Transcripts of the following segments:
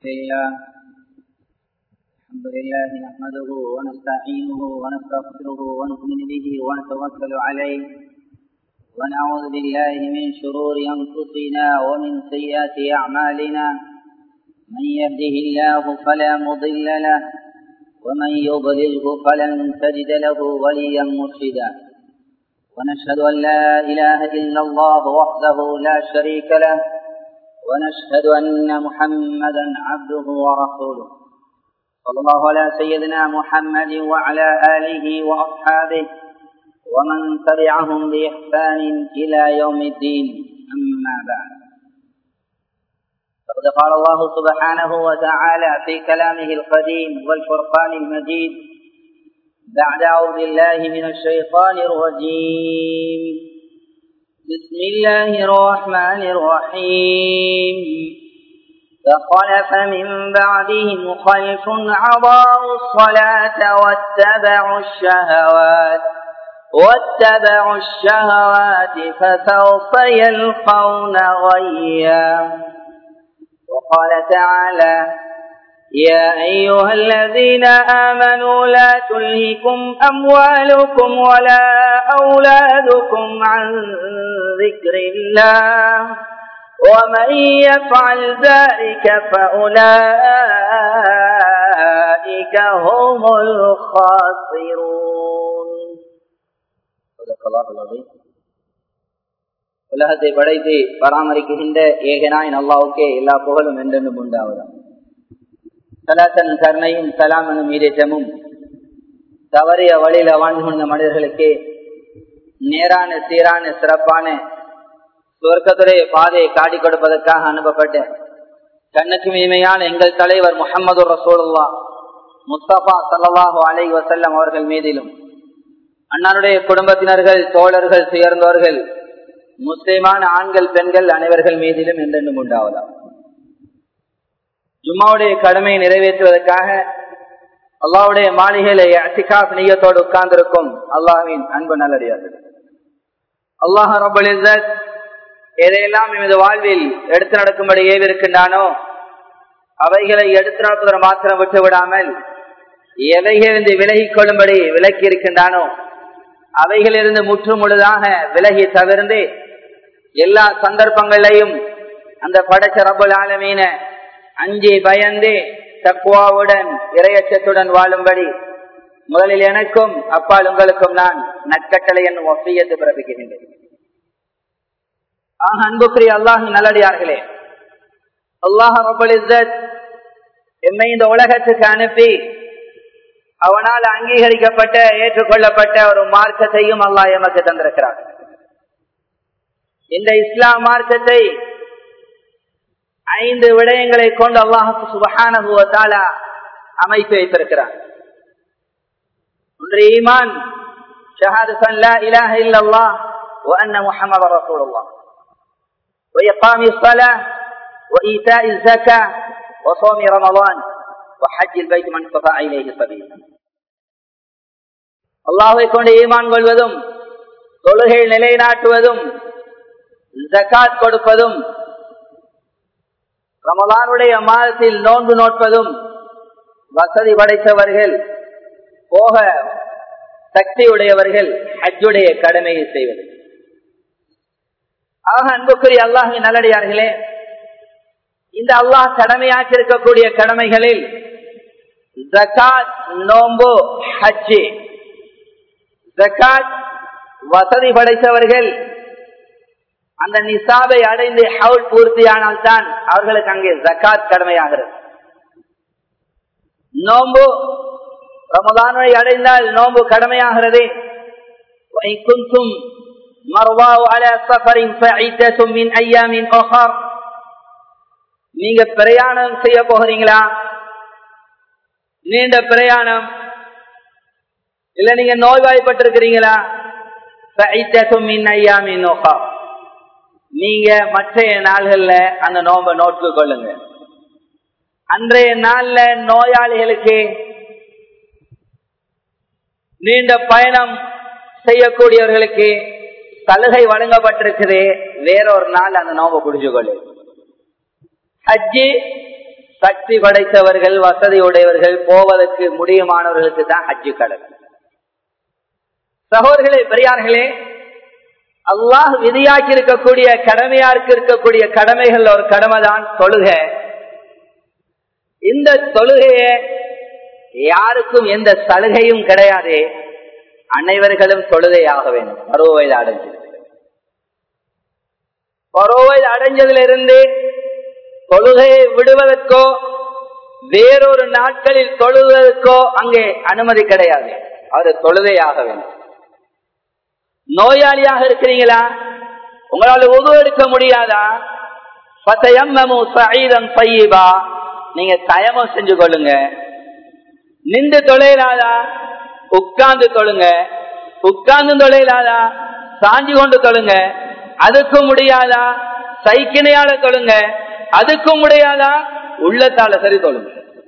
لله الحمد لله نحمده ونستعينه ونستغفره ونؤمن به ونتوكل عليه ونعوذ بالله من شرور أنفسنا ومن سيئات أعمالنا من يهده الله فلا مضل له ومن يضلله فلن تجد له وليا مرشدا ونشهد أن لا إله إلا الله وحده لا شريك له ونشهد أن محمدا عبده ورسوله صلى الله على سيدنا محمد وعلى آله وأصحابه ومن تبعهم بإحسان إلى يوم الدين أما بعد فقد قال الله سبحانه وتعالى في كلامه القديم والفرقان المجيد بعد أعوذ بالله من الشيطان الرجيم بسم الله الرحمن الرحيم فخلف من بعدهم خلف عضاءوا الصلاة واتبعوا الشهوات واتبعوا الشهوات فسوف يلقون غيا وقال تعالى يا أيها الذين آمنوا لا تلهكم أموالكم ولا أولادكم عن ذكر الله ومن يفعل ذلك فأولئك هم الخاسرون صدق الله العظيم உலகத்தை படைத்து பராமரிக்கின்ற ஏகனாயின் அல்லாவுக்கே எல்லா புகழும் என்றென்றும் உண்டாவதாம் சலாத்தன் கருணையும் சலாமனும் ஈரேற்றமும் தவறிய வழியில வாழ்ந்து கொண்ட மனிதர்களுக்கு நேரான சீரான சிறப்பான சுவர்க்கத்துடைய பாதையை காட்டி கொடுப்பதற்காக அனுப்பப்பட்ட கண்ணுக்கு இனிமையான எங்கள் தலைவர் முகமது ரசோல்லா முஸ்தபா சல்லாஹு அலை வசல்லம் அவர்கள் மீதிலும் அண்ணனுடைய குடும்பத்தினர்கள் தோழர்கள் சேர்ந்தவர்கள் முஸ்லிமான ஆண்கள் பெண்கள் அனைவர்கள் மீதிலும் என்றென்றும் உண்டாவதாம் ஜும்மாவுடைய கடமையை நிறைவேற்றுவதற்காக அல்லாவுடைய மாளிகையில அசிகாப் நீயத்தோடு உட்கார்ந்திருக்கும் அல்லாஹின் அன்பு நல்லடியார்கள் அல்லாஹ் ரபுல் இசத் எதையெல்லாம் எமது வாழ்வில் எடுத்து நடக்கும்படி ஏவிருக்கின்றானோ அவைகளை எடுத்து நடப்பதற்கு மாத்திரம் விட்டு விடாமல் எவைகளிலிருந்து விலகிக் கொள்ளும்படி விலக்கி இருக்கின்றானோ அவைகளிலிருந்து முற்று முழுதாக விலகி தவிர்ந்து எல்லா சந்தர்ப்பங்களையும் அந்த படைச்ச ரபுல் ஆலமீன அஞ்சி பயந்து தக்குவாவுடன் இரையச்சத்துடன் வாழும்படி முதலில் எனக்கும் அப்பால் உங்களுக்கும் நான் நற்கட்டளை என்னும் ஒப்பியத்து பிறப்பிக்கின்றேன் ஆக அன்புக்குரிய அல்லாஹ் நல்லடியார்களே அல்லாஹ் ரபுலிசத் எம்மை இந்த உலகத்துக்கு அனுப்பி அவனால் அங்கீகரிக்கப்பட்ட ஏற்றுக்கொள்ளப்பட்ட ஒரு மார்க்கத்தையும் அல்லாஹ் எமக்கு தந்திருக்கிறார் இந்த இஸ்லாம் மார்க்கத்தை ஐந்து விடயங்களை கொண்டு அல்லாஹு சுபஹான அமைத்து வைத்திருக்கிறார் ஒன்று ஈமான் ஷஹாது லா இலாஹ இல்லல்லாஹ் وأن محمد رسول الله وإقام الصلاة وإيتاء الزكاة وصوم رمضان وحج البيت من استطاع إليه سبيلا அல்லாஹை கொண்டு ஈமான் கொள்வதும் தொழுகை நிலைநாட்டுவதும் ஜக்காத் கொடுப்பதும் ரமலானுடைய மாதத்தில் நோன்பு நோட்பதும் வசதி படைத்தவர்கள் போக சக்தி உடையவர்கள் ஹஜ்ஜுடைய கடமையை செய்வது ஆக அன்புக்குரிய அல்லாஹின் நல்லடியார்களே இந்த அல்லாஹ் கடமையாற்றிருக்கக்கூடிய கடமைகளில் ஜக்காத் நோம்பு ஹஜ்ஜு ஜக்காத் வசதி படைத்தவர்கள் அந்த நிசாபை அடைந்து ஹவுல் பூர்த்தியானால் தான் அவர்களுக்கு அங்கே ஜக்காத் கடமையாகிறது நோம்பு ரமதானை அடைந்தால் நோம்பு கடமையாகிறது நீங்க பிரயாணம் செய்ய போகிறீங்களா நீண்ட பிரயாணம் இல்ல நீங்க நோய்வாய்ப்பட்டிருக்கிறீங்களா நீங்க மற்றைய நாள்கள்ல அந்த நோம்ப நோட்டு கொள்ளுங்க அன்றைய நாள்ல நோயாளிகளுக்கு நீண்ட பயணம் செய்யக்கூடியவர்களுக்கு சலுகை வழங்கப்பட்டிருக்குது வேறொரு நாள் அந்த நோம்பை பிடிச்சு கொள்ளு ஹஜ்ஜி சக்தி படைத்தவர்கள் வசதி உடையவர்கள் போவதற்கு முடியுமானவர்களுக்கு தான் ஹஜ்ஜு கடல் சகோதர்களே பெரியார்களே அல்லாஹ் விதியாக்கி இருக்கக்கூடிய கடமையாருக்கு இருக்கக்கூடிய கடமைகள் ஒரு கடமை தான் தொழுக இந்த தொழுகைய யாருக்கும் எந்த சலுகையும் கிடையாது அனைவர்களும் தொழுகையாக வேண்டும் பருவ வயது அடைஞ்சது பருவ வயது அடைஞ்சதிலிருந்து தொழுகையை விடுவதற்கோ வேறொரு நாட்களில் தொழுவதற்கோ அங்கே அனுமதி கிடையாது அவர் தொழுகையாக வேண்டும் நோயாளியாக இருக்கிறீங்களா உங்களால் உது எடுக்க முடியாதா பையபா நீங்க தயமம் செஞ்சு கொள்ளுங்க நின்று தொலைலாதா உட்கார்ந்து தொழுங்க உட்கார்ந்து தொலைலாதா சாஞ்சி கொண்டு தொழுங்க அதுக்கும் முடியாதா சைக்கிணையால தொழுங்க அதுக்கும் முடியாதா உள்ளத்தால சரி தொழுங்க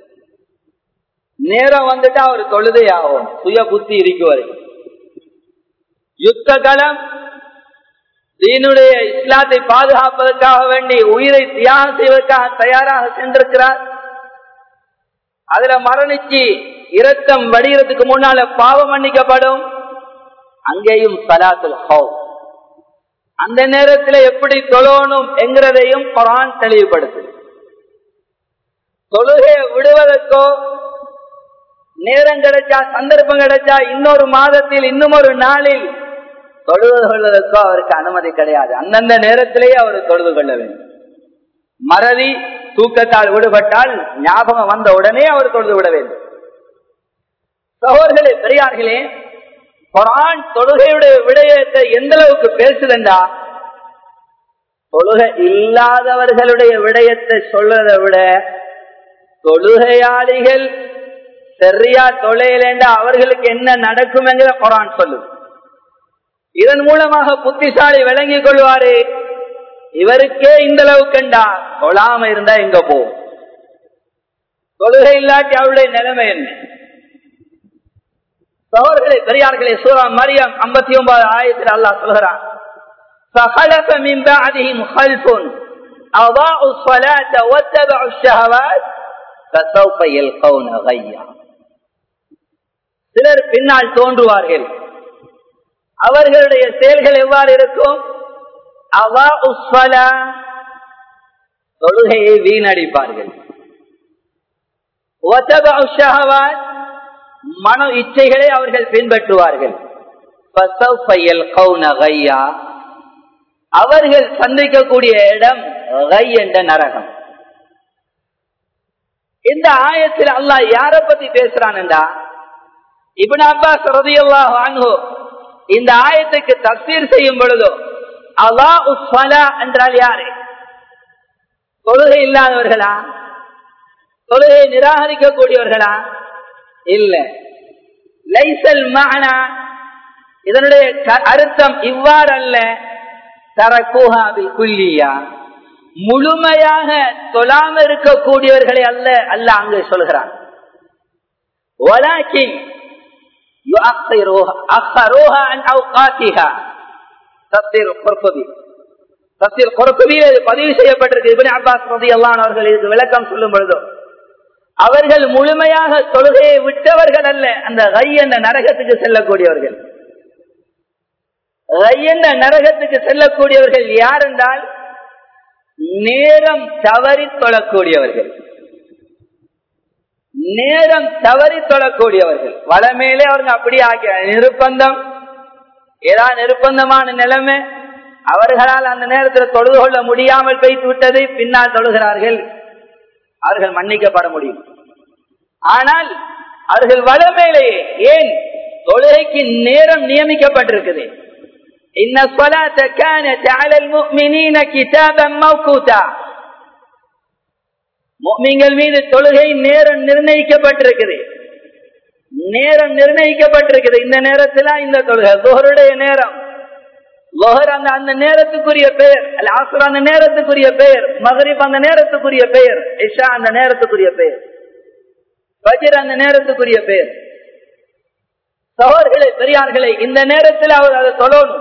நேரம் வந்துட்டா அவர் தொழுதே ஆகும் சுய புத்தி இருக்குவரை யுத்த களம் தீனுடைய இஸ்லாத்தை பாதுகாப்பதற்காக வேண்டி உயிரை தியாகம் செய்வதற்காக தயாராக சென்றிருக்கிறார் அதுல மரணிச்சு இரத்தம் வடிகிறதுக்கு முன்னால பாவம் மன்னிக்கப்படும் அங்கேயும் சலாத்துல் ஹவு அந்த நேரத்தில் எப்படி தொழணும் என்கிறதையும் குரான் தெளிவுபடுத்து தொழுகையை விடுவதற்கோ நேரம் கிடைச்சா சந்தர்ப்பம் கிடைச்சா இன்னொரு மாதத்தில் இன்னும் ஒரு நாளில் தொழுது கொள்வதற்கோ அவருக்கு அனுமதி கிடையாது அந்தந்த நேரத்திலேயே அவர் தொழுது கொள்ள வேண்டும் மறதி தூக்கத்தால் விடுபட்டால் ஞாபகம் வந்த உடனே அவர் தொழுது விட வேண்டும் சகோதர்களே பெரியார்களே குரான் தொழுகையுடைய விடயத்தை எந்த அளவுக்கு பேசுதண்டா தொழுகை இல்லாதவர்களுடைய விடயத்தை சொல்றதை விட தொழுகையாளிகள் சரியா தொலையிலேண்டா அவர்களுக்கு என்ன நடக்கும் என்கிற குரான் சொல்லுது இதன் மூலமாக புத்திசாலி விளங்கிக் கொள்வாரு இவருக்கே இந்த அளவுக்குண்டா தொழாம இருந்தா எங்க போகும் தொழுகை இல்லாட்டி அவருடைய நிலைமை என்ன சோழர்களே பெரியார்களே சூரா மரியம் ஐம்பத்தி ஒன்பது ஆயிரத்தில் அல்லா சொல்கிறான் فخلف من بعدهم خلف أضاعوا الصلاة واتبعوا الشهوات فسوف يلقون غيا சிலர் பின்னால் தோன்றுவார்கள் அவர்களுடைய செயல்கள் எவ்வாறு இருக்கும் அவா உஸ்வலா தொழுகையை வீணடிப்பார்கள் மன இச்சைகளை அவர்கள் பின்பற்றுவார்கள் அவர்கள் சந்திக்கக்கூடிய இடம் கை என்ற நரகம் இந்த ஆயத்தில் அல்லாஹ் யார பத்தி பேசுறான் என்றா இபின் அப்பாஸ் ரதியல்லாஹ் வாங்கோ இந்த ஆயத்துக்கு தப்சீர் செய்யும் பொழுதோ அவா உஸ்வலா என்றால் யாரு தொழுகை இல்லாதவர்களா தொழுகை நிராகரிக்கக்கூடியவர்களா இல்ல லைசல் மானா இதனுடைய அர்த்தம் இவ்வாறு அல்ல தரக்கூஹாவில் குல்லியா முழுமையாக தொழாம இருக்கக்கூடியவர்களை அல்ல அல்ல அங்கு சொல்கிறான் பதிவு செய்யப்பட்டிருக்கு இபின் அப்பாஸ் ரதி அல்லான் அவர்கள் இதுக்கு விளக்கம் சொல்லும் பொழுதோ அவர்கள் முழுமையாக தொழுகையை விட்டவர்கள் அல்ல அந்த கை என்ற நரகத்துக்கு செல்லக்கூடியவர்கள் கை என்ற நரகத்துக்கு செல்லக்கூடியவர்கள் யார் என்றால் நேரம் தவறி தொழக்கூடியவர்கள் நேரம் தவறி தொழக்கூடியவர்கள் வளமேலே அவங்க அப்படி ஆக்கிய நிருப்பந்தம் ஏதாவது நிருப்பந்தமான நிலைமை அவர்களால் அந்த நேரத்தில் தொழுது கொள்ள முடியாமல் பெய்து விட்டதை பின்னால் தொழுகிறார்கள் அவர்கள் மன்னிக்கப்பட முடியும் ஆனால் அவர்கள் வளமேலேயே ஏன் தொழுகைக்கு நேரம் நியமிக்கப்பட்டிருக்குது இன்ன الصلاة كانت على المؤمنين كتابا موقوتا முக்மீன்கள் மீது தொழுகை நேரம் நிர்ணயிக்கப்பட்டிருக்குது நேரம் நிர்ணயிக்கப்பட்டிருக்குது இந்த நேரத்துல இந்த தொழுகை லோகருடைய நேரம் லோகர் அந்த அந்த நேரத்துக்குரிய பெயர் அல்ல ஆசுர் அந்த நேரத்துக்குரிய பெயர் மகரிப் அந்த நேரத்துக்குரிய பெயர் இஷா அந்த நேரத்துக்குரிய பெயர் பஜர் அந்த நேரத்துக்குரிய பெயர் சகோதர்களே பெரியார்களே இந்த நேரத்தில் அவர் அதை தொழணும்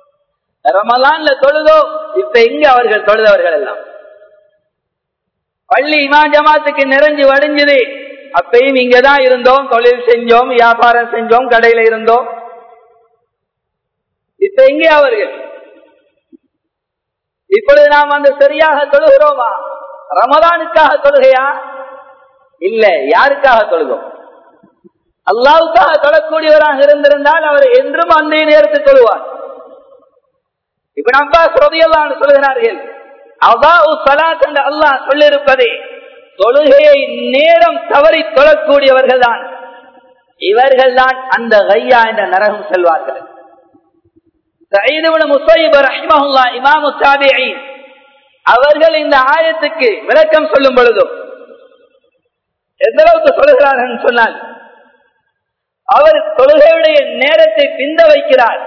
ரமலான்ல தொழுதோ இப்ப எங்க அவர்கள் தொழுதவர்கள் எல்லாம் பள்ளி இமா ஜமாத்துக்கு நிறைஞ்சு வடிஞ்சது அப்பயும் இங்கதான் இருந்தோம் தொழில் செஞ்சோம் வியாபாரம் செஞ்சோம் கடையில இருந்தோம் இப்ப எங்கே அவர்கள் இப்பொழுது நாம் வந்து சரியாக தொழுகிறோமா ரமதானுக்காக தொழுகையா இல்ல யாருக்காக தொழுகும் அல்லாவுக்காக தொழக்கூடியவராக இருந்திருந்தால் அவர் என்றும் அந்த நேரத்தில் தொழுவார் இப்ப அப்பா ஸ்ரோதியெல்லாம் சொல்கிறார்கள் அவாவு சலாத் என்று அல்லாஹ் சொல்லிருப்பதே தொழுகையை நேரம் தவறி தொழக்கூடியவர்கள் தான் இவர்கள் தான் அந்த கையா என்ற நரகம் செல்வார்கள் அவர்கள் இந்த ஆயத்துக்கு விளக்கம் சொல்லும் பொழுதும் எந்த அளவுக்கு சொல்லுகிறார்கள் சொன்னால் அவர் தொழுகையுடைய நேரத்தை பிந்த வைக்கிறார்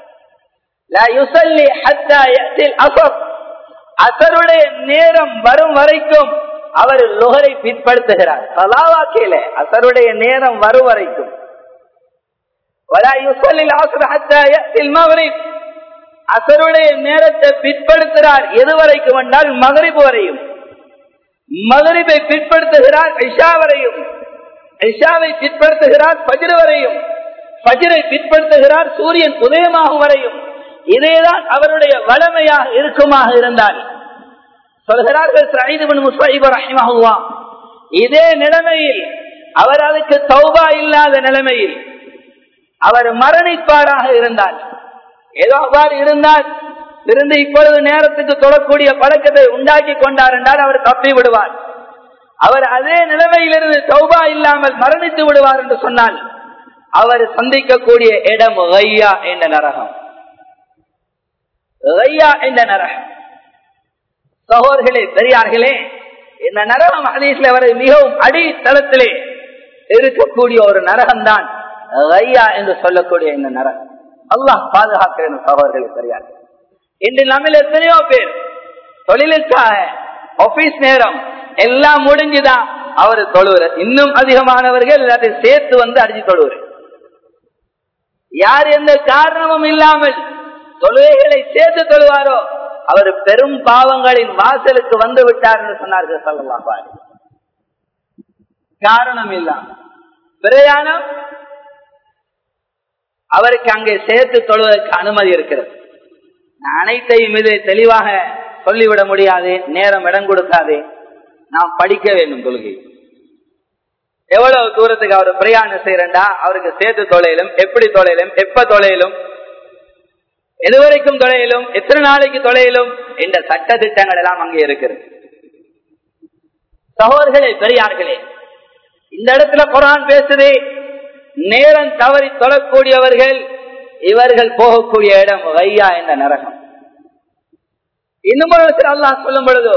அசருடைய நேரம் வரும் வரைக்கும் அவர் லுகரை பிற்படுத்துகிறார் கலாவாக்கையில அசருடைய நேரம் வரும் வரைக்கும் அசருடைய நேரத்தை பிற்படுத்துகிறார் எது வரைக்கும் என்றால் மகரிபு வரையும் மகரிபை பிற்படுத்துகிறார் ஐஷா வரையும் ஐஷாவை பிற்படுத்துகிறார் பஜிரு வரையும் பஜிரை பிற்படுத்துகிறார் சூரியன் உதயமாகும் வரையும் இதேதான் அவருடைய வளமையாக இருக்குமாக இருந்தால் சொல்கிறார்கள் இதே நிலைமையில் அவர் அதுக்கு தௌபா இல்லாத நிலைமையில் அவர் மரணிப்பாராக இருந்தால் ஏதோ அவ்வாறு இருந்தால் இருந்து இப்பொழுது நேரத்துக்கு தொடக்கூடிய பழக்கத்தை உண்டாக்கி கொண்டார் என்றால் அவர் தப்பி விடுவார் அவர் அதே நிலைமையிலிருந்து தௌபா இல்லாமல் மரணித்து விடுவார் என்று சொன்னால் அவர் சந்திக்கக்கூடிய இடம் கையா என்ற நரகம் கையா என்ற நரகம் சகோதர்களே பெரியார்களே இந்த நரகம் ஹதீஸ்ல வரை மிகவும் அடித்தளத்திலே இருக்கக்கூடிய ஒரு நரகம் தான் கையா என்று சொல்லக்கூடிய இந்த நரகம் அல்லாஹ் பாதுகாக்கிற சகோதரர்களே பெரியார்கள் இன்று நம்மில் எத்தனையோ பேர் தொழிலுக்காக ஆபீஸ் நேரம் எல்லாம் முடிஞ்சுதான் அவர் தொழுவுற இன்னும் அதிகமானவர்கள் அதை சேர்த்து வந்து அடிச்சு தொழுவுற யார் எந்த காரணமும் இல்லாமல் தொழுகைகளை சேர்த்து தொழுவாரோ அவர் பெரும் பாவங்களின் வாசலுக்கு வந்து விட்டார் என்று சொன்னார்கள் சொல்லலாம் காரணம் இல்லாம பிரயாணம் அவருக்கு அங்கே சேர்த்து தொழுவதற்கு அனுமதி இருக்கிறது அனைத்தையும் இது தெளிவாக சொல்லிவிட முடியாது நேரம் இடம் கொடுக்காது நாம் படிக்க வேண்டும் தொழுகை எவ்வளவு தூரத்துக்கு அவர் பிரயாணம் செய்யறா அவருக்கு சேர்த்து தொலையிலும் எப்படி தொலையிலும் எப்ப தொலையிலும் எதுவரைக்கும் தொலையிலும் எத்தனை நாளைக்கு தொலையிலும் என்ற சட்ட திட்டங்கள் எல்லாம் அங்கே இருக்கிறது சகோதர்களே பெரியார்களே இந்த இடத்துல குரான் பேசுது நேரம் தவறி தொழக்கூடியவர்கள் இவர்கள் போகக்கூடிய இடம் வையா என்ற நரகம் இன்னும் ஒரு இடத்தில் அல்லாஹ் சொல்லும் பொழுது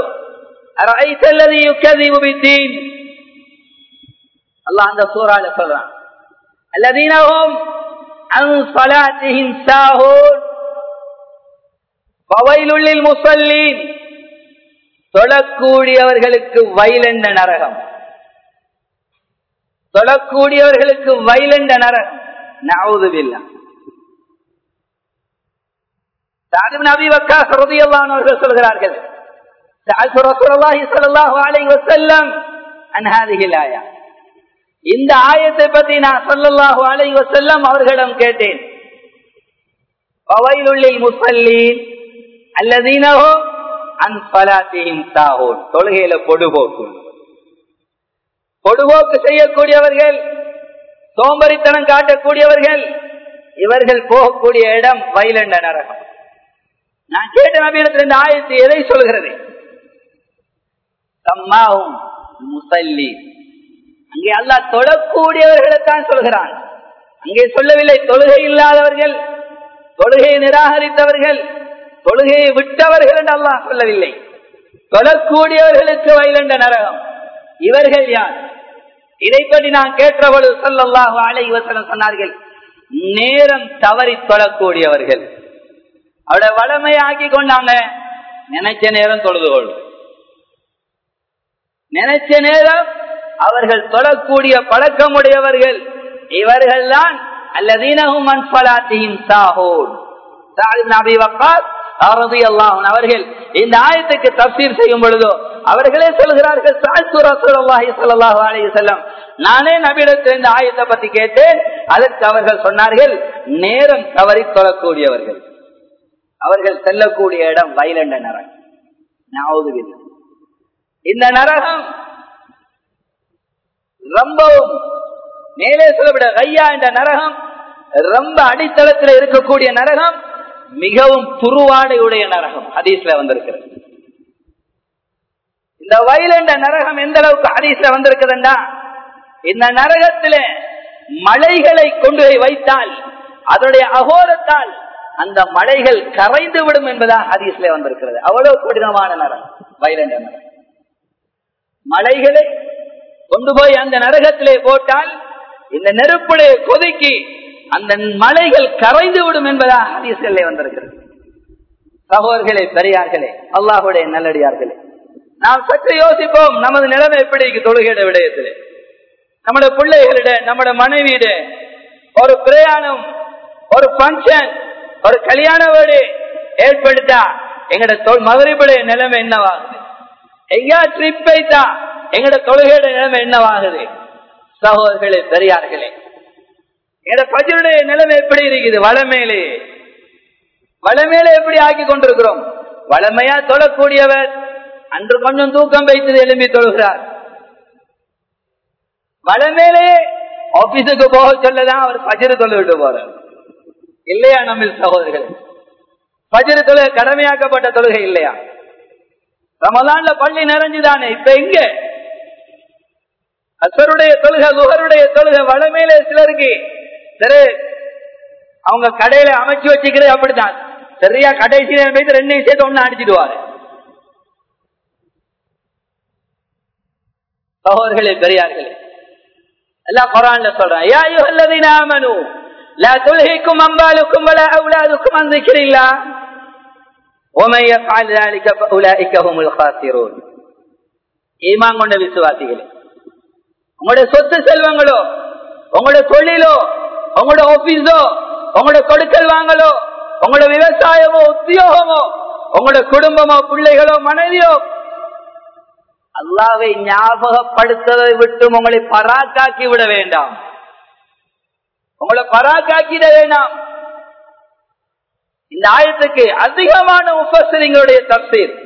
அல்லாஹ் அந்த சூறால சொல்றான் அல்லதீனஹும் அன் ஸலாத்திஹிம் சாஹூன் பவைலுள்ளில் முசல்லீன் தொழக்கூடியவர்களுக்கு வயலென்ற நரகம் தொழக்கூடியவர்களுக்கு வயலென்ற நரகம் நவுதுவில்லா சாதிபின் அபி வக்காஸ் ரலியல்லாஹு அவர்கள் சொல்கிறார்கள் سألت رسول الله صلى الله عليه وسلم عن هذه الآية இந்த ஆயத்தை பத்தி நான் சொல்லல்லாஹு அலை வசல்லம் அவர்களிடம் கேட்டேன் பவையிலுள்ளில் முசல்லீன் அல்லதீனஹோ அன் பலாத்தின் சாஹோன் தொழுகையில பொடுபோக்கு பொடுபோக்கு செய்யக்கூடியவர்கள் சோம்பரித்தனம் காட்டக்கூடியவர்கள் இவர்கள் போகக்கூடிய இடம் வயலண்ட நரகம் நான் கேட்ட நபீனத்தில் இந்த ஆயத்து எதை சொல்கிறது சம்மாவும் முசல்லி அங்கே அல்லா தொழக்கூடியவர்களைத்தான் சொல்கிறான் அங்கே சொல்லவில்லை தொழுகை இல்லாதவர்கள் தொழுகையை நிராகரித்தவர்கள் தொழுகையை விட்டவர்கள் என்று அல்லாஹ் சொல்லவில்லை தொழக்கூடியவர்களுக்கு வயலண்ட நரகம் இவர்கள் யார் இதை பற்றி நான் கேட்டபொழுது சொல்லல்லாஹு அலை வசனம் சொன்னார்கள் நேரம் தவறி தொழக்கூடியவர்கள் அவட வளமையாக்கி கொண்டாங்க நினைச்ச நேரம் தொழுது கொள்ளும் நினைச்ச நேரம் அவர்கள் தொழக்கூடிய பழக்கமுடையவர்கள் இவர்கள் தான் அல்லதீனகும் அன்பலாத்தியின் சாஹோன் அவர்கள் இந்த ஆயத்துக்கு தப்சீர் செய்யும் பொழுதோ அவர்களே சொல்கிறார்கள் செல்லம் நானே நபியிடத்தில் இந்த ஆயத்தை பத்தி கேட்டேன் அதற்கு அவர்கள் சொன்னார்கள் நேரம் தவறி தொழக்கூடியவர்கள் அவர்கள் செல்லக்கூடிய இடம் வைலண்ட நரகம் ஞாபகம் இந்த நரகம் ரொம்பவும் மேலே சொல்லப்பட கையா என்ற நரகம் ரொம்ப அடித்தளத்தில் இருக்கக்கூடிய நரகம் மிகவும் துருவாடையுடைய நரகம் ஹதீஸ்ல வந்திருக்கிறது இந்த வயல் என்ற நரகம் எந்த அளவுக்கு ஹதீஸ்ல வந்திருக்குதுண்டா இந்த நரகத்தில மலைகளை கொண்டு போய் வைத்தால் அதனுடைய அகோரத்தால் அந்த மலைகள் கரைந்து விடும் என்பதா ஹதீஸ்ல வந்திருக்கிறது அவ்வளவு கடினமான நரகம் வயல் என்ற நரகம் மலைகளை கொண்டு போய் அந்த நரகத்திலே போட்டால் இந்த நெருப்புடைய கொதிக்கு அந்த மலைகள் கரைந்து விடும் என்பதா ஹதீஸ்களே வந்திருக்கிறது சகோதர்களே பெரியார்களே அல்லாஹுடைய நல்லடியார்களே நாம் சற்று யோசிப்போம் நமது நிலைமை எப்படி தொழுகிற விடயத்திலே நம்முடைய பிள்ளைகளிட நம்முடைய மனைவியிட ஒரு பிரயாணம் ஒரு பங்கன் ஒரு கல்யாண வீடு ஏற்படுத்தா எங்கட மதுரைப்படைய நிலைமை என்னவாகுது எங்கேயா ட்ரிப் வைத்தா எங்கட தொழுகையோட நிலைமை என்னவாகுது சகோதரர்களே பெரியார்களே எங்கட பஜருடைய நிலைமை எப்படி இருக்குது வளமேலே வளமேலே எப்படி ஆக்கி கொண்டிருக்கிறோம் வளமையா தொழக்கூடியவர் அன்று கொஞ்சம் தூக்கம் வைத்தது எழும்பி தொழுகிறார் வளமேலே ஆபீஸுக்கு போக சொல்லதான் அவர் பஜரு தொழுவிட்டு போறார் இல்லையா நம்ம சகோதரர்கள் பஜரு தொழுகை கடமையாக்கப்பட்ட தொழுகை இல்லையா ரமலான்ல பள்ளி நிறைஞ்சுதானே இப்ப எங்க அசருடைய தொழுகை நுகருடைய தொழுகை வளமையில சிலருக்கு சரி அவங்க கடையில அமைச்சு வச்சுக்கிறது அப்படித்தான் சரியா கடைசி நேரம் போயிட்டு ரெண்டு விஷயத்த ஒண்ணு அடிச்சிடுவாரு சகோதர்களே பெரியார்களே எல்லாம் குரான்ல சொல்றேன் யா யுஹல்லதீன ஆமனு லா துல்ஹிக்கும் அம்பாலுக்கும் வலா அவுலாதுக்கும் அன் ذிக்ரில்லாஹ் ومن يفعل ذلك فاولئك هم الخاسرون ஈமான் கொண்ட விசுவாசிகளே உங்களுடைய சொத்து செல்வங்களோ உங்களுடைய தொழிலோ உங்களுடைய ஆபீஸோ உங்களுடைய கொடுக்கல் வாங்கலோ உங்களுடைய விவசாயமோ உத்தியோகமோ உங்களுடைய குடும்பமோ பிள்ளைகளோ மனைவியோ அல்லாவை ஞாபகப்படுத்ததை விட்டு உங்களை பராக்காக்கி விட வேண்டாம் உங்களை பராக்காக்கிட வேண்டாம் இந்த ஆயத்துக்கு அதிகமான உபசரிங்களுடைய தப்சீர்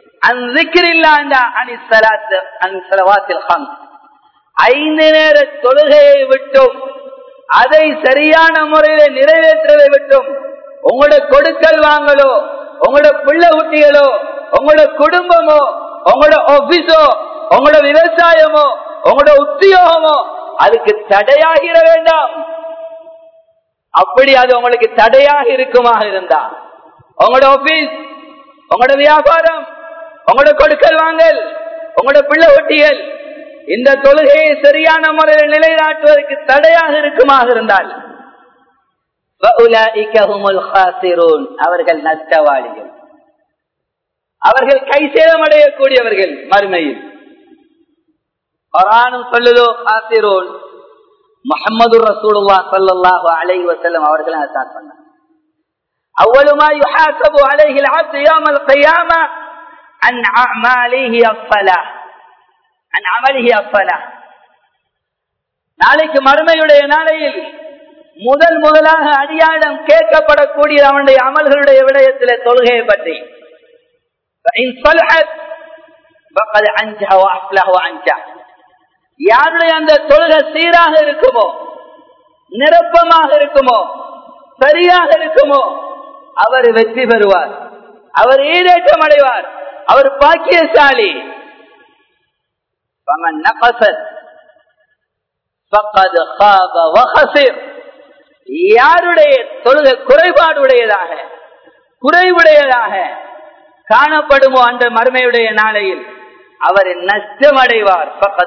ஐந்து நேர தொழுகையை விட்டும் அதை சரியான முறையில நிறைவேற்றுவதை விட்டும் உங்களோட கொடுக்கல் வாங்கலோ உங்களோட பிள்ளை குட்டிகளோ உங்களோட குடும்பமோ உங்களோட ஆபீஸோ உங்களோட விவசாயமோ உங்களோட உத்தியோகமோ அதுக்கு தடையாகிட வேண்டாம் அப்படி அது உங்களுக்கு தடையாக இருக்குமாக இருந்தா உங்களோட ஆபீஸ் உங்களோட வியாபாரம் உங்களோட கொடுக்கல் வாங்கல் உங்களோட பிள்ளை ஒட்டிகள் இந்த தொழுகையை சரியான முறையில் நிலைநாட்டுவதற்கு தடையாக இருக்குமாக இருந்தால் அவர்கள் நஷ்டவாளிகள் அவர்கள் கை சேதமடையக்கூடியவர்கள் மறுமையில் குரானும் சொல்லுதோ காசிரோன் முகமது ரசூலுல்லா சல்லாஹு அலைஹி வஸல்லம் அவர்கள் அதான் சொன்னார் أول ما يحاسب عليه العبد يوم القيامة عن أعماله الصلاة عن عمله الصلاة நாளைக்கு மறுமையுடைய நாளையில் முதல் முதலாக அடியாடம் கேட்கப்படக்கூடிய அவனுடைய அமல்களுடைய விடயத்திலே தொழுகையை பற்றி யாருடைய அந்த தொழுகை சீராக இருக்குமோ நிரப்பமாக இருக்குமோ சரியாக இருக்குமோ அவர் வெற்றி பெறுவார் அவர் ஈடேற்றம் அடைவார் அவர் பாக்கியசாலி யாருடைய தொழுகை குறைபாடு உடையதாக குறைவுடையதாக காணப்படுமோ அந்த மறுமையுடைய நாளையில் அவர் நஷ்டம் அடைவார்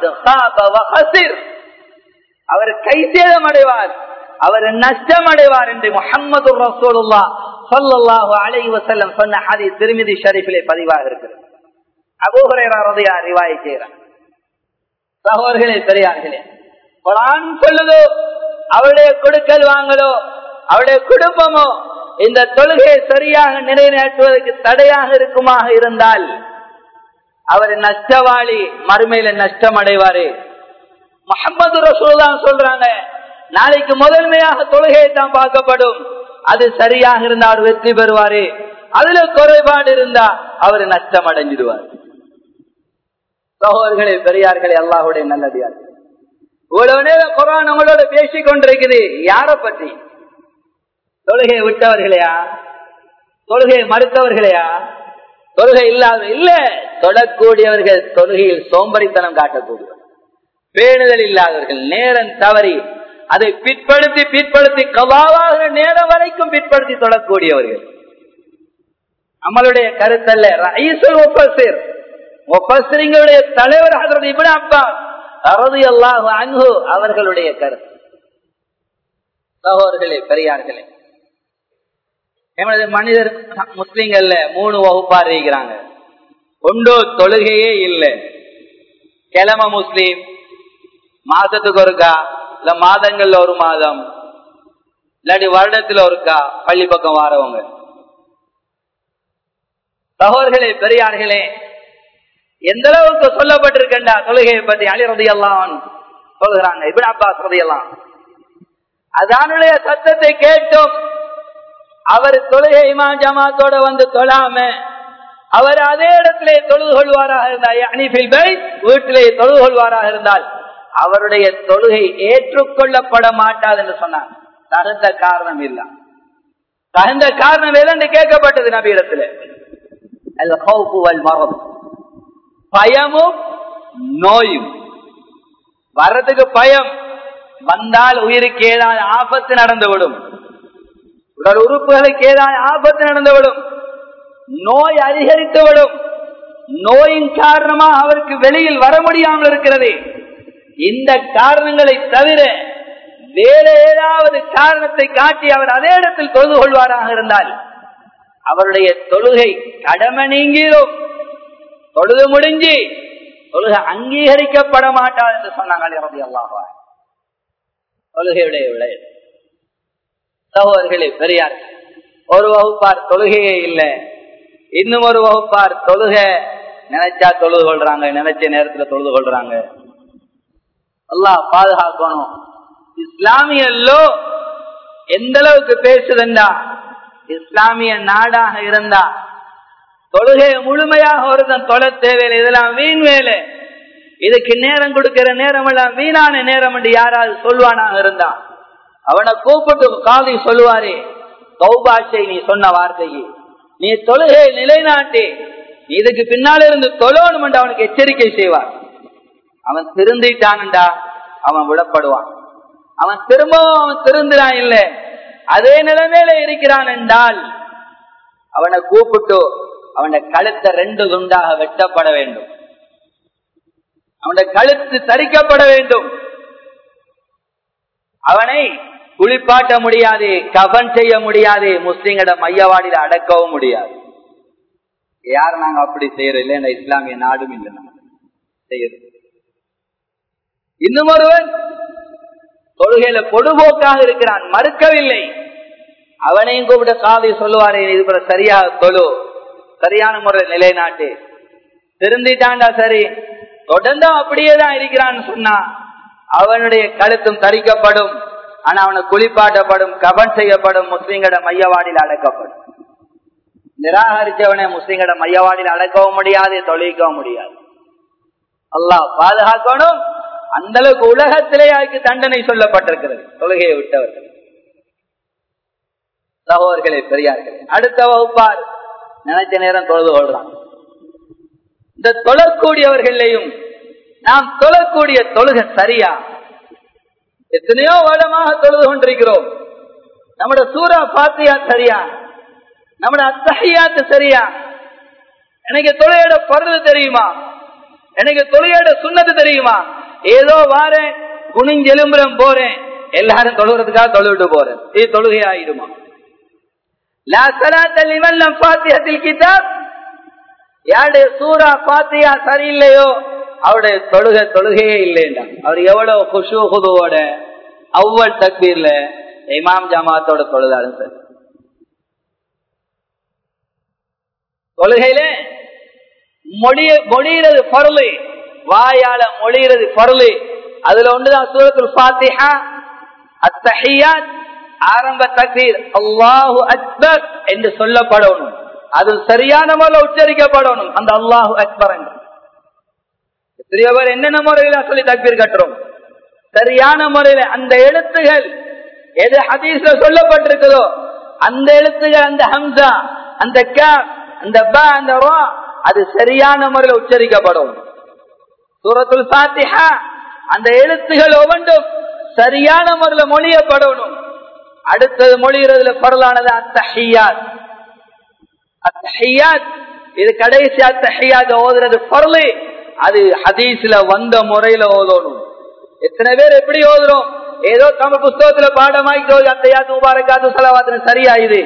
அவர் கை சேதம் அடைவார் அவர் நஷ்டம் அடைவார் என்று முகமது ரசோலுல்லா சொல்லல்லாஹு அலைஹி வஸல்லம் சொன்ன ஹதி திருமிதி ஷரீஃபிலே பதிவாக இருக்கிறது அபூஹுரைரா ரலியல்லாஹு ரிவாய் செய்கிறார் சகோதரர்களே பெரியார்களே குர்ஆன் சொல்லுதோ அவருடைய கொடுக்கல் வாங்கலோ அவருடைய குடும்பமோ இந்த தொழுகையை சரியாக நிறைவேற்றுவதற்கு தடையாக இருக்குமாக இருந்தால் அவர் நஷ்டவாளி மறுமையில நஷ்டம் அடைவாரு முகமது ரசூல் சொல்றாங்க நாளைக்கு முதன்மையாக தொழுகையை தான் பார்க்கப்படும் அது சரியாக இருந்தா அவர் வெற்றி பெறுவாரு அதுல குறைபாடு இருந்தா அவர் நஷ்டம் அடைஞ்சிடுவார் சகோதரர்களே பெரியார்களே அல்லாஹுடைய நல்லதியார் இவ்வளவு நேரம் குரான் உங்களோட பேசிக் கொண்டிருக்குது யார பற்றி தொழுகையை விட்டவர்களையா தொழுகையை மறுத்தவர்களையா தொழுகை இல்லாத இல்ல தொடக்கூடியவர்கள் தொழுகையில் சோம்பரித்தனம் காட்டக்கூடியவர் பேணுதல் இல்லாதவர்கள் நேரம் தவறி அதை பிற்படுத்தி பிற்படுத்தி கவாவாகிற நேரம் வரைக்கும் பிற்படுத்தி தொடக்கூடியவர்கள் நம்மளுடைய கருத்தல்ல ரைசுல் முஃபஸிர் முஃபஸிரிங்களுடைய தலைவர் ஹஜரத் இப்னு அப்பாஸ் ரலியல்லாஹு அன்ஹு அவர்களுடைய கருத்து சகோதரர்களே பெரியார்களே எமது மனிதர் முஸ்லிம்கள்ல மூணு வகுப்பார் இருக்கிறாங்க ஒன்று தொழுகையே இல்லை கிழமை முஸ்லீம் மாசத்துக்கு ஒருக்கா இல்ல மாதங்கள்ல ஒரு மாதம் இல்லாட்டி வருடத்துல ஒருக்கா பள்ளி பக்கம் வாரவங்க சகோதர்களே பெரியார்களே எந்த அளவுக்கு சொல்லப்பட்டிருக்கண்டா தொழுகையை பத்தி அழிறது எல்லாம் சொல்லுகிறாங்க இப்படி அப்பா சொல்றதையெல்லாம் அதானுடைய சத்தத்தை கேட்டும் அவர் தொழுகை இமா ஜமாத்தோட வந்து தொழாம அவர் அதே இடத்திலே தொழுது கொள்வாராக இருந்தால் அனிபில் பை வீட்டிலே தொழுது கொள்வாராக இருந்தால் அவருடைய தொழுகை ஏற்றுக்கொள்ளப்பட மாட்டாது என்று சொன்னார் தகுந்த காரணம் இல்ல தகுந்த காரணம் இல்லை கேட்கப்பட்டது நபி இடத்துல மரம் பயமும் நோயும் வர்றதுக்கு பயம் வந்தால் உயிருக்கு ஏதாவது ஆபத்து நடந்துவிடும் உடல் உறுப்புகளுக்கு ஏதாவது ஆபத்து நடந்துவிடும் நோய் அதிகரித்துவிடும் நோயின் காரணமாக அவருக்கு வெளியில் வர முடியாமல் இருக்கிறது இந்த காரணங்களை தவிர வேற ஏதாவது காரணத்தை காட்டி அவர் அதே இடத்தில் தொழுது கொள்வாராக இருந்தால் அவருடைய தொழுகை கடமை நீங்கிடும் தொழுது முடிஞ்சு தொழுகை அங்கீகரிக்கப்பட மாட்டார் என்று சொன்னாங்க அல்லாஹா தொழுகையுடைய விளைவு சகோதரர்களே பெரியார் ஒரு வகுப்பார் தொழுகையே இல்லை இன்னும் ஒரு வகுப்பார் தொழுகை நினைச்சா தொழுது கொள்றாங்க நினைச்ச நேரத்துல தொழுது கொள்றாங்க எல்லாம் பாதுகாக்கணும் இஸ்லாமியல்லோ எந்த அளவுக்கு பேசுதுண்டா இஸ்லாமிய நாடாக இருந்தா தொழுகையை முழுமையாக ஒருத்தன் தொலை தேவையில்லை இதெல்லாம் வீண் வேலை இதுக்கு நேரம் கொடுக்கிற நேரம் எல்லாம் வீணான நேரம் என்று யாராவது சொல்வானாக இருந்தா அவனை கூப்பிட்டு காதி சொல்லுவாரே கௌபாஷை நீ சொன்ன வார்த்தைக்கு நீ தொழுகையை நிலைநாட்டி நீ இதுக்கு பின்னால இருந்து தொழணும் என்று அவனுக்கு எச்சரிக்கை செய்வார் அவன் திருந்திட்டான்டா அவன் விடப்படுவான் அவன் திரும்பவும் அவன் திருந்துறான் இல்லை அதே நிலைமையில இருக்கிறான் என்றால் அவனை கூப்பிட்டு அவன கழுத்தை ரெண்டு துண்டாக வெட்டப்பட வேண்டும் அவனுடைய கழுத்து தரிக்கப்பட வேண்டும் அவனை குளிப்பாட்ட முடியாது கவன் செய்ய முடியாது முஸ்லிம்கள மையவாடியில் அடக்கவும் முடியாது யார் நாங்க அப்படி செய்யறோம் இல்லை இஸ்லாமிய நாடும் இல்லை நம்ம செய்யறது இன்னும் ஒருவன் தொழுகையில பொடுபோக்காக இருக்கிறான் மறுக்கவில்லை அவனையும் கூப்பிட்ட காதை சொல்லுவாரே இது சரியா தொழு சரியான முறையில் நிலைநாட்டு திருந்திட்டாண்டா சரி தொடர்ந்து அப்படியேதான் இருக்கிறான்னு சொன்னா அவனுடைய கழுத்தும் தரிக்கப்படும் ஆனா அவனுக்கு குளிப்பாட்டப்படும் கபன் செய்யப்படும் முஸ்லிம்கள மையவாடியில் அடக்கப்படும் நிராகரிச்சவனை முஸ்லிம்கள மையவாடியில் அடக்கவும் முடியாது தொழிக்கவும் முடியாது அல்லாஹ் பாதுகாக்கணும் அந்த அளவுக்கு உலகத்திலே அதுக்கு தண்டனை சொல்லப்பட்டிருக்கிறது தொழுகையை விட்டவர்கள் சகோதரர்களே பெரியார்களே அடுத்த வகுப்பார் நினைச்ச நேரம் தொழுது கொள்றான் இந்த தொழக்கூடியவர்களையும் நாம் தொழக்கூடிய தொழுகை சரியா எத்தனையோ வருடமாக தொழுது கொண்டிருக்கிறோம் நம்முடைய சூரா பாத்தியா சரியா நம்முடைய அத்தகையாத்து சரியா எனக்கு தொழுகையோட பொருள் தெரியுமா எனக்கு தொழுகையோட சுண்ணத்து தெரியுமா ஏதோ வாரேன் குனிஞ்செலும்புறம் போறேன் எல்லாரும் தொழுகிறதுக்காக தொழுவிட்டு போறேன் இது தொழுகை ஆயிடுமா யாருடைய சூரா பாத்தியா சரியில்லையோ அவருடைய தொழுகை தொழுகையே இல்லைண்டா அவர் எவ்வளவு குஷு குதுவோட அவ்வள் தக்பீர்ல இமாம் ஜமாத்தோட தொழுதாலும் சரி தொழுகையில மொழிய மொழியிறது பொருளு வாயால மொழியிறது பொருளு அதுல ஒன்றுதான் சூரத்துல் ஃபாத்திஹா அத்தஹியாத் ஆரம்ப தக்பீர் அல்லாஹு அக்பர் என்று சொல்லப்படணும் அது சரியான முறையில் உச்சரிக்கப்படணும் அந்த அல்லாஹு அக்பர் என்று எத்தனையோ பேர் என்னென்ன முறையில சொல்லி தக்பீர் கட்டுறோம் சரியான முறையில அந்த எழுத்துகள் எது ஹதீஸ்ல சொல்லப்பட்டிருக்குதோ அந்த எழுத்துகள் அந்த ஹம்சா அந்த கேப் அந்த ப அந்த ரா அது சரியான முறையில் உச்சரிக்கப்படும் சூரத்துல் ஃபாத்திஹா அந்த எழுத்துகள் ஒவ்வொன்றும் சரியான முறையில் மொழியப்படணும் அடுத்தது மொழிகிறதுல பொருளானது அத்தஹியாத் அத்தஹியாத் இது கடைசி அத்தஹியாத் ஓதுறது பொருள் அது ஹதீஸ்ல வந்த முறையில ஓதணும் எத்தனை பேர் எப்படி ஓதுறோம் ஏதோ தமிழ் புஸ்தகத்துல பாடமாய்க்கு அத்தையாத்து முபாரக்காத்து செலவாத்து சரியா இது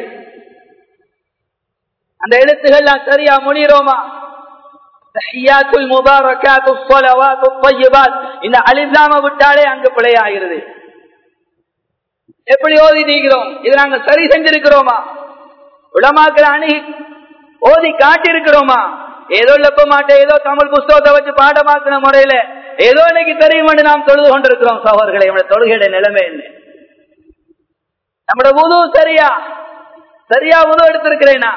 அந்த எழுத்துக்கள்லாம் சரியா முடிகிறோமா தஹியாத்துல் முபாரக்காத்து ஸலவாத்து த்ய்யிபாத் இந்த அலிஃப்லாம விட்டாலே அங்க பிழையாகிறது எப்படி ஓதி நீக்கிறோம் இது நாங்க சரி செஞ்சிருக்கிறோமா உலமாக்கள் அணுகி ஓதி காட்டியிருக்கிறோமா ஏதோ லப்ப மாட்டேன் ஏதோ தமிழ் புஸ்தகத்தை வச்சு பாடமாக்கின முறையில ஏதோ இன்னைக்கு தெரியும் என்று நாம் தொழுது கொண்டிருக்கிறோம் சகோதரர்களை நம்முடைய தொழுகையுடைய நிலைமை என்ன நம்முடைய உது சரியா சரியா உது எடுத்திருக்கிறேனா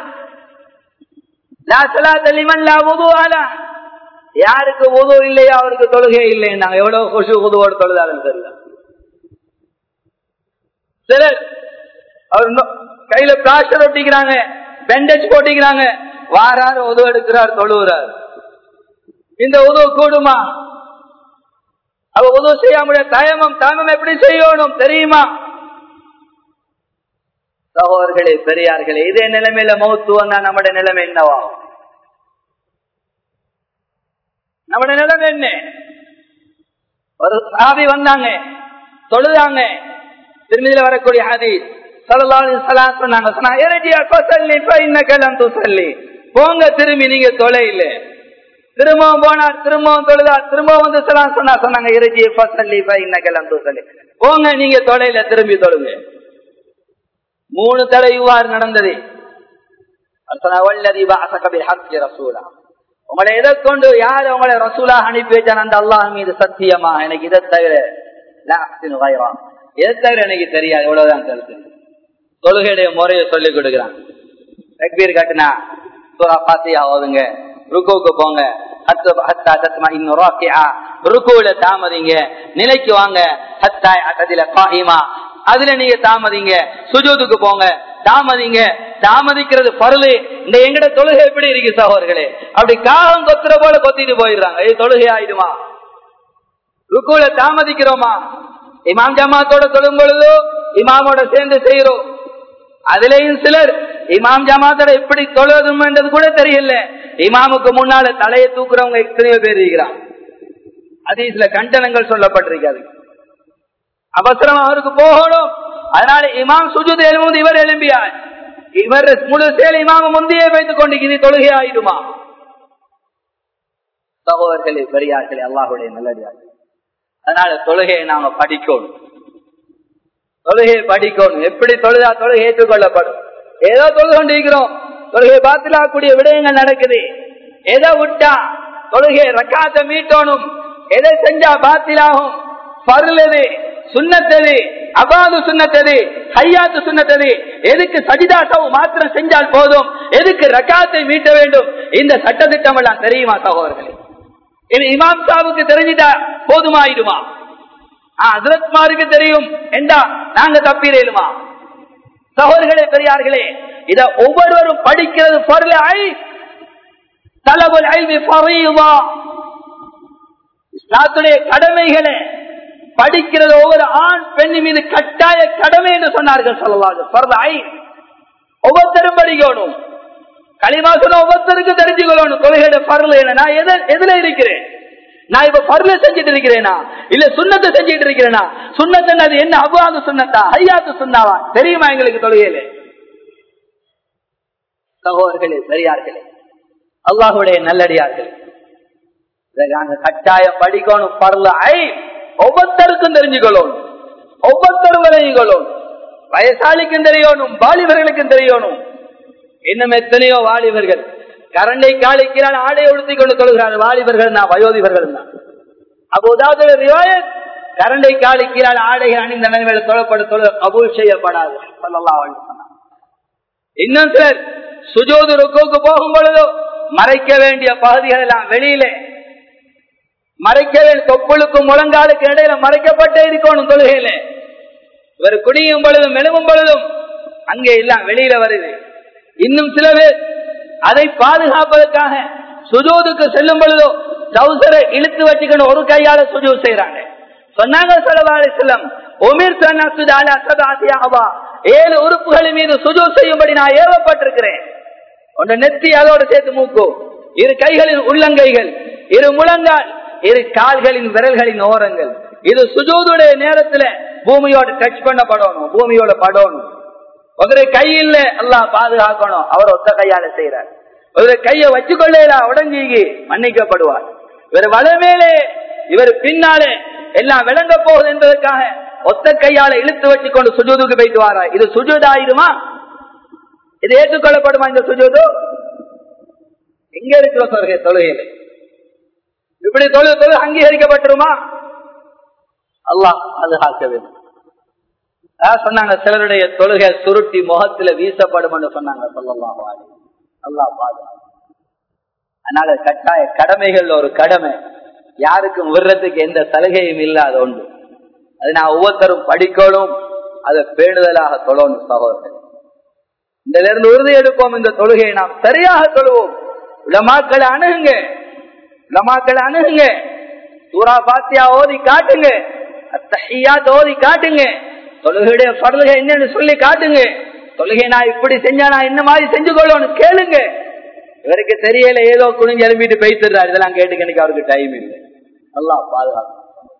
யாருக்கு உது இல்லையா அவருக்கு தொழுகை இல்லைன்னா எவ்வளவு கொசு உதுவோடு தொழுதாலும் தெரியல சிலர் அவர் கையில பிளாஸ்டர் ஒட்டிக்கிறாங்க பெண்டேஜ் போட்டிக்கிறாங்க வாராரு உதவு எடுக்கிறார் தொழுகிறார் இந்த உதவு கூடுமா அவ உதவு செய்ய முடிய தயமம் தயமம் எப்படி செய்யணும் தெரியுமா சகோதர்களே பெரியார்களே இதே நிலைமையில மௌத்து வந்தா நம்முடைய நிலைமை என்னவா நம்முடைய நிலைமை என்ன ஒரு சாபி வந்தாங்க தொழுதாங்க திருமதியில வரக்கூடிய ஹதீஸ் போங்க திரும்பி நீங்க தொலை இல்ல திரும்பவும் போனா திரும்பவும் தொழுதா திரும்பவும் வந்து சலாம் சொன்னா சொன்னாங்க இறைச்சி பசல்லி இன்னக்கெல்லாம் தூசல்லி போங்க நீங்க தொலைல திரும்பி தொழுங்க மூணு தடவை இவ்வாறு நடந்தது உங்களை எதை கொண்டு யார் உங்களை ரசூலா அனுப்பி வச்சான் அந்த அல்லாஹ் மீது சத்தியமா எனக்கு இதை தவிர எதை தவிர எனக்கு தெரியாது இவ்வளவுதான் தெரிஞ்சு தொழுகையுடைய முறையை சொல்லிக் கொடுக்குறான் தக்பீர் கட்டினா சூரா பாத்தியா ஓதுங்க ருக்குவுக்கு போங்க ருக்குல தாமதிங்க நிலைக்கு வாங்க ஹத்தாய் அட்டதில காயிமா அதுல நீங்க தாமதிங்க சுஜூதுக்கு போங்க தாமதிங்க தாமதிக்கிறது பருளு இந்த எங்கட தொழுகை எப்படி இருக்கு சகோதரர்களே அப்படி காகம் கொத்துற போல கொத்திட்டு போயிடுறாங்க இது தொழுகை ஆயிடுமா ருக்குல தாமதிக்கிறோமா இமாம் ஜமாத்தோட தொழும் பொழுதோ இமாமோட சேர்ந்து செய்யறோம் அதுலயும் சிலர் இமாம் ஜமாத்தோட எப்படி தொழுவதுன்றது கூட தெரியல இமாமுக்கு முன்னால தலையை தூக்குறவங்க எத்தனையோ பேர் இருக்கிறான் அதீஸ்ல கண்டனங்கள் சொல்லப்பட்டிருக்காது அவசரம் அவருக்கு போகணும் அதனால இமாம் சுஜுத் எழும்போது இவர் எழும்பியார் இவர் முழு சேல் இமாம முந்தையே வைத்துக் கொண்டு தொழுகை ஆயிடுமா சகோதரர்களே பெரியார்களே அல்லாஹுடைய நல்லடியார்கள் அதனால தொழுகையை நாம படிக்கணும் தொழுகையை படிக்கணும் எப்படி தொழுதா தொழுகை ஏற்றுக்கொள்ளப்படும் ஏதோ தொழுது கொண்டிருக்கிறோம் தொழுகை பாத்திலாக்கூடிய விடயங்கள் நடக்குது எதை விட்டா தொழுகை ரக்காத்த மீட்டோனும் எதை செஞ்சா பாத்திலாகும் பருளது சுண்ணத்தது அபாது சுண்ணத்தது ஹையாத்து சுண்ணத்தது எதுக்கு சஜிதாசவு மாத்திரம் செஞ்சால் போதும் எதுக்கு ரக்காத்தை மீட்ட வேண்டும் இந்த சட்டத்திட்டம் எல்லாம் தெரியுமா சகோதரர்களே இது இமாம் சாவுக்கு தெரிஞ்சிட்டா போதுமாயிடுமா அதிரத்மாருக்கு தெரியும் என்றா நாங்க தப்பிடலுமா சகோதரர்களே பெரியார்களே இத ஒவ்வொருவரும் படிக்கிறது பொருள் ஐ தலபுல் ஐவி பறையுவா இஸ்லாத்துடைய கடமைகளை படிக்கிறது ஒவ்வொரு ஆண் பெண் மீது கட்டாய கடமை என்று சொன்னார்கள் சொல்லலாக ஐ ஒவ்வொருத்தரும் படிக்கணும் களிமா சொன்ன ஒவ்வொருத்தருக்கும் தெரிஞ்சுக்கணும் தொழுகையோட பருள் என்ன நான் எது எதுல இருக்கிறேன் நான் இப்ப பருள செஞ்சுட்டு இருக்கிறேனா இல்ல சுண்ணத்தை செஞ்சுட்டு இருக்கிறேனா சுண்ணத்தை அது என்ன அவ்வாது சுண்ணத்தா ஐயாத்து சுண்ணாவா தெரியுமா எங்களுக்கு தொழுகையில சகோதரர்களே பெரியார்களே அல்லாஹுடைய நல்லடியார்கள் நாங்க கட்டாயம் படிக்கணும் பருள ஐ ஒவ்வொருத்தருக்கும் தெரிஞ்சுக்கணும் ஒவ்வொருத்தரும் விளையுங்களும் வயசாளிக்கும் தெரியணும் வாலிபர்களுக்கும் தெரியணும் இன்னும் எத்தனையோ வாலிபர்கள் கரண்டை காலிக்கிறான் ஆடை உடுத்திக் கொண்டு தொழுகிறார்கள் வாலிபர்கள் தான் வயோதிபர்கள் தான் அப்போ உதாவது ரிவாயத் கரண்டை காலிக்கிறான் ஆடைகள் அணிந்த நிலைமையில தொழப்பட தொழு கபூல் செய்யப்படாது சொல்லலாம் இன்னும் சிலர் சுஜோது ருக்குக்கு போகும் பொழுதோ மறைக்க வேண்டிய பகுதிகள் எல்லாம் வெளியிலே மறைக்க வேண்டிய தொப்புளுக்கும் முழங்காலுக்கு இடையில மறைக்கப்பட்டே இருக்கணும் தொழுகையில இவர் குடியும் பொழுதும் மெழுவும் பொழுதும் அங்கே எல்லாம் வெளியில வருது இன்னும் சில பேர் அதை பாதுகாப்பதற்காக சுஜோதுக்கு செல்லும் பொழுதோ டவுசரை இழுத்து வச்சுக்கணும் ஒரு கையால சுஜூ செய்யறாங்க சொன்னாங்க சொல்லவாறு செல்லம் ஒமிர் சன்னாசுதாவா ஏழு உறுப்புகளின் மீது சுஜூ செய்யும்படி நான் ஏவப்பட்டிருக்கிறேன் ஒன்று நெத்தி அதோடு சேர்த்து மூக்கு இரு கைகளின் உள்ளங்கைகள் இரு முழங்கால் இரு கால்களின் விரல்களின் ஓரங்கள் இது சுஜூதுடைய நேரத்துல பூமியோட டச் பண்ணப்படணும் பூமியோட படணும் ஒரு கையில் எல்லாம் பாதுகாக்கணும் அவர் ஒத்த கையால செய்யறார் ஒரு கையை வச்சுக்கொள்ளா உடஞ்சி மன்னிக்கப்படுவார் இவர் வளமேலே இவர் பின்னாலே எல்லாம் விளங்க போகுது என்பதற்காக ஒத்த கையால இழுத்து வச்சுக்கொண்டு சுஜூதுக்கு போயிட்டு வாரா இது சுஜூதாயிருமா இது ஏற்றுக்கொள்ளப்படுமா இந்த சுஜூது எங்க இருக்கிற சொல்கை தொழுகையில இப்படி தொழில் தொழில் அங்கீகரிக்கப்பட்டுருமா அல்லாஹ் பாதுகாக்க வேண்டும் சொன்னாங்க சிலருடைய தொழுகை சுருட்டி முகத்துல வீசப்படும் என்று சொன்னாங்க சொல்லலாம் அல்லா பாதுகாப்பு அதனால கட்டாய கடமைகள் ஒரு கடமை யாருக்கும் விடுறதுக்கு எந்த சலுகையும் இல்லாத ஒன்று அது நான் ஒவ்வொருத்தரும் படிக்கணும் அதை பேணுதலாக தொழணும் சகோதரர் இதுல இருந்து உறுதி எடுப்போம் இந்த தொழுகையை நாம் சரியாக தொழுவோம் உலமாக்களை அணுகுங்க உலமாக்களை அணுகுங்க சூரா பாத்தியா ஓதி காட்டுங்க அத்தஹியாத் ஓதி காட்டுங்க தொழுகையுடைய பரலுகை என்னன்னு சொல்லி காட்டுங்க தொழுகை நான் இப்படி செஞ்சா நான் என்ன மாதிரி செஞ்சு கொள்ளணும் கேளுங்க இவருக்கு தெரியல ஏதோ குனிஞ்சு எழுப்பிட்டு பேசிடுறாரு இதெல்லாம் கேட்டுக்கணிக்கு அவருக்கு டைம் இல்லை நல்லா பாதுகாப்பு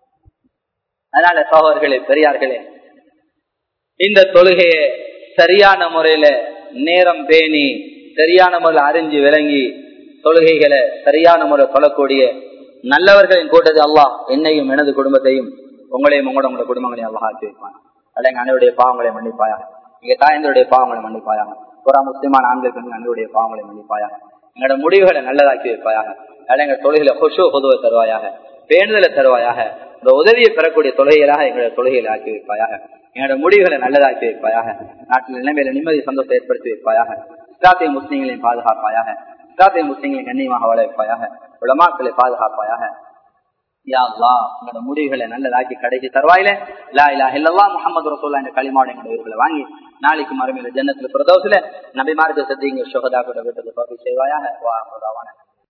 அதனால சகோதரர்களே பெரியார்களே இந்த தொழுகையை சரியான முறையில நேரம் பேணி சரியான முறையில் அறிஞ்சு விளங்கி தொழுகைகளை சரியான முறை சொல்லக்கூடிய நல்லவர்களின் கூட்டத்தை அல்லாஹ் என்னையும் எனது குடும்பத்தையும் உங்களையும் உங்களோட உங்களோட குடும்பங்களையும் அல்லாஹ் ஆக்கி வைப்பான் அல்ல எங்க அனைவருடைய பாவங்களை மன்னிப்பாயாக எங்க தாயந்தருடைய பாவங்களை மன்னிப்பாயாக புறா முஸ்லிமான ஆண்கள் பெண்கள் அனைவருடைய பாவங்களை மன்னிப்பாயாக எங்களோட முடிவுகளை நல்லதாக்கி வைப்பாயாக அல்ல எங்க தொழுகையில கொசு பொதுவை தருவாயாக பேணுதலை தருவாயாக இந்த உதவியை பெறக்கூடிய தொழுகைகளாக எங்களோட தொழுகைகளை ஆக்கி வைப்பாயாக எங்களோட முடிவுகளை நல்லதாக்கி வைப்பாயாக நாட்டில் நிலைமையில நிம்மதி சந்தோஷத்தை ஏற்படுத்தி வைப்பாயாக இஸ்லாத்திய முஸ்லீம்களையும் பாதுகாப்பாயாக இஸ்லாத்திய முஸ்லீம்களை கண்ணியமாக வாழ வைப்பாயாக உலமாக்களை பாதுகாப்பாயாக உங்களோட முடிவுகளை நல்லதாக்கி கடைசி தருவாயில லா இல்லா இல்லல்லா முகமது ரசூல்லா என்ற களிமாவோட எங்களுடைய உயிர்களை வாங்கி நாளைக்கு மறுமையில ஜன்னத்துல பிரதோசில நபிமார்க்க சத்திங்க சுகதா கூட விட்டது செய்வாயாக